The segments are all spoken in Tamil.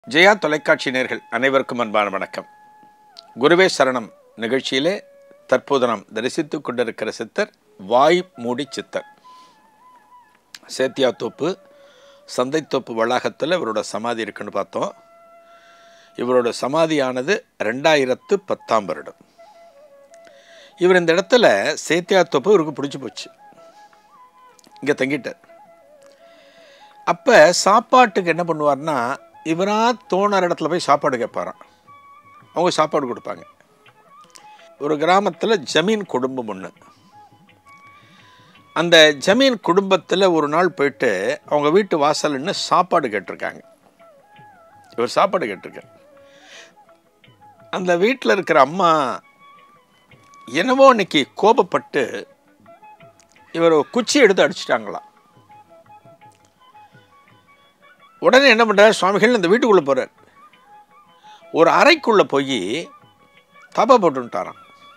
ஜெயா தொலைக்காட்சி நேர்கள் அனைவருக்கும் அன்பான வணக்கம் குருவே சரணம் நிகழ்ச்சியிலே தற்போது நாம் தரிசித்துக் கொண்டிருக்கிற சித்தர் வாய் மூடி சித்தர் சேத்தியாத்தோப்பு சந்தைத்தோப்பு வளாகத்தில் இவரோட சமாதி இருக்குன்னு பார்த்தோம் இவரோட சமாதியானது ரெண்டாயிரத்து பத்தாம் வருடம் இவர் இந்த இடத்துல சேத்தியாத்தோப்பு இவருக்கு பிடிச்சி போச்சு இங்கே தங்கிட்டார் அப்போ சாப்பாட்டுக்கு என்ன பண்ணுவார்னா இவராக தோணுற இடத்துல போய் சாப்பாடு கேட்பாராம் அவங்க சாப்பாடு கொடுப்பாங்க ஒரு கிராமத்தில் ஜமீன் குடும்பம் ஒன்று அந்த ஜமீன் குடும்பத்தில் ஒரு நாள் போயிட்டு அவங்க வீட்டு வாசல்னு சாப்பாடு கேட்டிருக்காங்க இவர் சாப்பாடு கேட்டிருக்கார் அந்த வீட்டில் இருக்கிற அம்மா என்னவோ இன்னைக்கு கோபப்பட்டு இவர் குச்சி எடுத்து அடிச்சிட்டாங்களாம் உடனே என்ன பண்ணுறார் சுவாமிகள் இந்த வீட்டுக்குள்ளே போகிறார் ஒரு அறைக்குள்ளே போய் தப்பா போட்டுட்டாராம்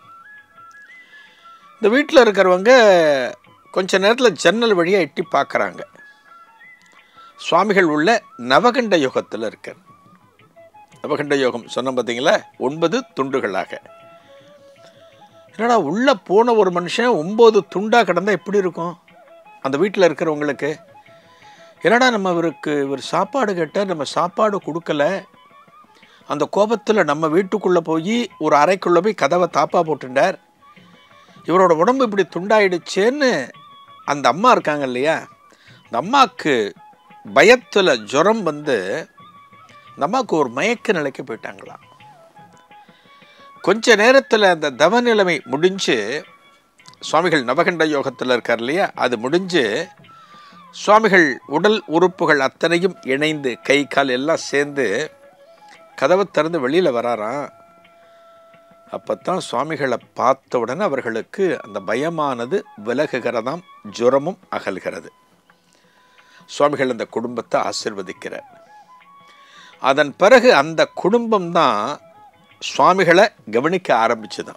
இந்த வீட்டில் இருக்கிறவங்க கொஞ்ச நேரத்தில் ஜன்னல் வழியாக எட்டி பார்க்குறாங்க சுவாமிகள் உள்ள நவகண்ட யோகத்தில் இருக்கார் நவகண்ட யோகம் சொன்ன பார்த்தீங்களா ஒன்பது துண்டுகளாக என்னடா உள்ளே போன ஒரு மனுஷன் ஒம்பது துண்டாக கிடந்தால் எப்படி இருக்கும் அந்த வீட்டில் இருக்கிறவங்களுக்கு என்னடா நம்ம இவருக்கு இவர் சாப்பாடு கேட்டால் நம்ம சாப்பாடு கொடுக்கல அந்த கோபத்தில் நம்ம வீட்டுக்குள்ளே போய் ஒரு அறைக்குள்ளே போய் கதவை தாப்பா போட்டுட்டார் இவரோட உடம்பு இப்படி துண்டாயிடுச்சேன்னு அந்த அம்மா இருக்காங்க இல்லையா அந்த அம்மாவுக்கு பயத்தில் ஜுரம் வந்து அந்த அம்மாவுக்கு ஒரு மயக்க நிலைக்கு போயிட்டாங்களாம் கொஞ்ச நேரத்தில் அந்த தவ நிலைமை முடிஞ்சு சுவாமிகள் நவகண்ட யோகத்தில் இருக்கார் இல்லையா அது முடிஞ்சு சுவாமிகள் உடல் உறுப்புகள் அத்தனையும் இணைந்து கை கால் எல்லாம் சேர்ந்து கதவை திறந்து வெளியில் வராராம் அப்பத்தான் சுவாமிகளை பார்த்த உடனே அவர்களுக்கு அந்த பயமானது விலகுகிறதாம் ஜுரமும் அகல்கிறது சுவாமிகள் அந்த குடும்பத்தை ஆசிர்வதிக்கிறார் அதன் பிறகு அந்த குடும்பம் தான் சுவாமிகளை கவனிக்க ஆரம்பிச்சுதான்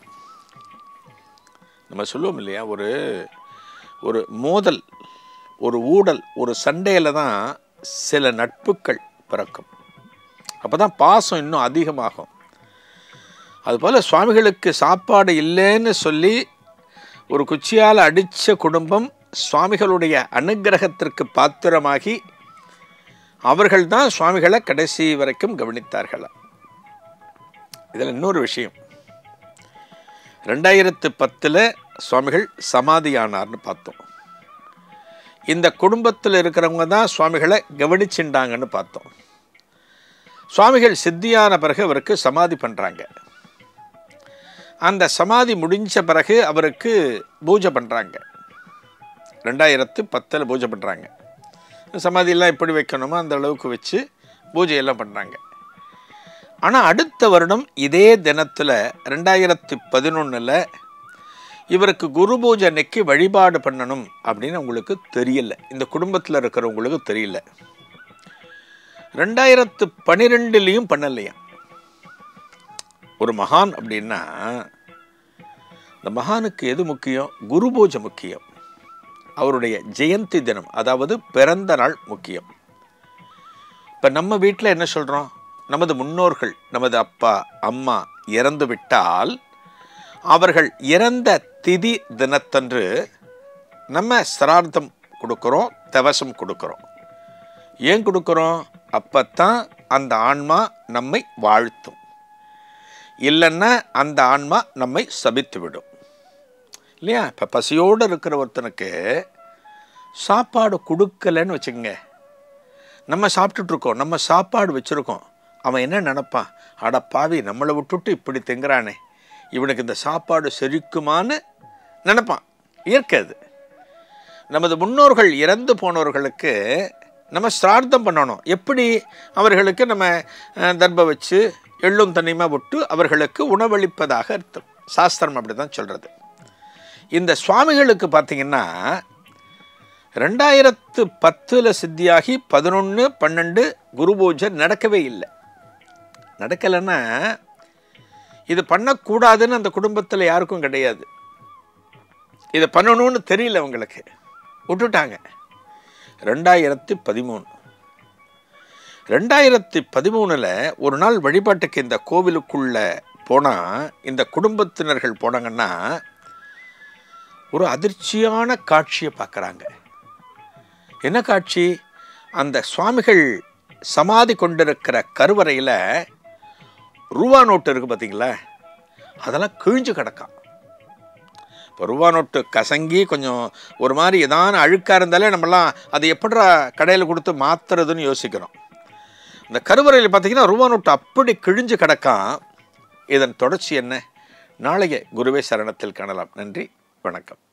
நம்ம சொல்லுவோம் இல்லையா ஒரு ஒரு மோதல் ஒரு ஊடல் ஒரு சண்டையில் தான் சில நட்புகள் பிறக்கும் அப்போ தான் பாசம் இன்னும் அதிகமாகும் அதுபோல் சுவாமிகளுக்கு சாப்பாடு இல்லைன்னு சொல்லி ஒரு குச்சியால் அடித்த குடும்பம் சுவாமிகளுடைய அனுகிரகத்திற்கு பாத்திரமாகி அவர்கள்தான் சுவாமிகளை கடைசி வரைக்கும் கவனித்தார்களா இதில் இன்னொரு விஷயம் ரெண்டாயிரத்து பத்தில் சுவாமிகள் சமாதியானார்னு பார்த்தோம் இந்த குடும்பத்தில் இருக்கிறவங்க தான் சுவாமிகளை கவனிச்சுட்டாங்கன்னு பார்த்தோம் சுவாமிகள் சித்தியான பிறகு அவருக்கு சமாதி பண்ணுறாங்க அந்த சமாதி முடிஞ்ச பிறகு அவருக்கு பூஜை பண்ணுறாங்க ரெண்டாயிரத்து பத்தில் பூஜை பண்ணுறாங்க சமாதியெல்லாம் எப்படி வைக்கணுமோ அந்த அளவுக்கு வச்சு பூஜையெல்லாம் பண்ணுறாங்க ஆனால் அடுத்த வருடம் இதே தினத்தில் ரெண்டாயிரத்தி பதினொன்றில் இவருக்கு குரு பூஜை அன்னைக்கு வழிபாடு பண்ணணும் அப்படின்னு உங்களுக்கு தெரியல இந்த குடும்பத்தில் இருக்கிறவங்களுக்கு தெரியல ரெண்டாயிரத்து பனிரெண்டுலேயும் பண்ணலையா ஒரு மகான் அப்படின்னா இந்த மகானுக்கு எது முக்கியம் குரு பூஜை முக்கியம் அவருடைய ஜெயந்தி தினம் அதாவது பிறந்த நாள் முக்கியம் இப்போ நம்ம வீட்டில் என்ன சொல்கிறோம் நமது முன்னோர்கள் நமது அப்பா அம்மா இறந்து விட்டால் அவர்கள் இறந்த திதி தினத்தன்று நம்ம சிரார்த்தம் கொடுக்குறோம் தவசம் கொடுக்குறோம் ஏன் கொடுக்குறோம் அப்பத்தான் அந்த ஆன்மா நம்மை வாழ்த்தும் இல்லைன்னா அந்த ஆன்மா நம்மை சபித்து விடும் இல்லையா இப்போ பசியோடு இருக்கிற ஒருத்தனுக்கு சாப்பாடு கொடுக்கலன்னு வச்சுக்கோங்க நம்ம சாப்பிட்டுட்ருக்கோம் நம்ம சாப்பாடு வச்சுருக்கோம் அவன் என்ன நினப்பான் அட பாவி நம்மளை விட்டுட்டு இப்படி திங்குறானே இவனுக்கு இந்த சாப்பாடு செரிக்குமான்னு நினைப்பான் இயற்கை அது நமது முன்னோர்கள் இறந்து போனவர்களுக்கு நம்ம சிரார்த்தம் பண்ணணும் எப்படி அவர்களுக்கு நம்ம தர்ப வச்சு எள்ளும் தண்ணியுமா விட்டு அவர்களுக்கு உணவளிப்பதாக அர்த்தம் சாஸ்திரம் அப்படி தான் சொல்கிறது இந்த சுவாமிகளுக்கு பார்த்திங்கன்னா ரெண்டாயிரத்து பத்தில் சித்தியாகி பதினொன்று பன்னெண்டு குரு பூஜை நடக்கவே இல்லை நடக்கலைன்னா இது பண்ணக்கூடாதுன்னு அந்த குடும்பத்தில் யாருக்கும் கிடையாது இதை பண்ணணும்னு தெரியல அவங்களுக்கு விட்டுட்டாங்க ரெண்டாயிரத்தி பதிமூணு ரெண்டாயிரத்தி பதிமூணில் ஒரு நாள் வழிபாட்டுக்கு இந்த கோவிலுக்குள்ள போனால் இந்த குடும்பத்தினர்கள் போனாங்கன்னா ஒரு அதிர்ச்சியான காட்சியை பார்க்குறாங்க என்ன காட்சி அந்த சுவாமிகள் சமாதி கொண்டிருக்கிற கருவறையில் ரூபா நோட்டு இருக்குது பார்த்தீங்களா அதெல்லாம் கிழிஞ்சு கிடக்காம் இப்போ ரூபா நோட்டு கசங்கி கொஞ்சம் ஒரு மாதிரி ஏதான அழுக்காக இருந்தாலே நம்மலாம் அதை எப்படிடா கடையில் கொடுத்து மாற்றுறதுன்னு யோசிக்கிறோம் இந்த கருவறையில் பார்த்தீங்கன்னா ரூபா நோட்டு அப்படி கிழிஞ்சு கிடக்கான் இதன் தொடர்ச்சி என்ன நாளைய குருவே சரணத்தில் காணலாம் நன்றி வணக்கம்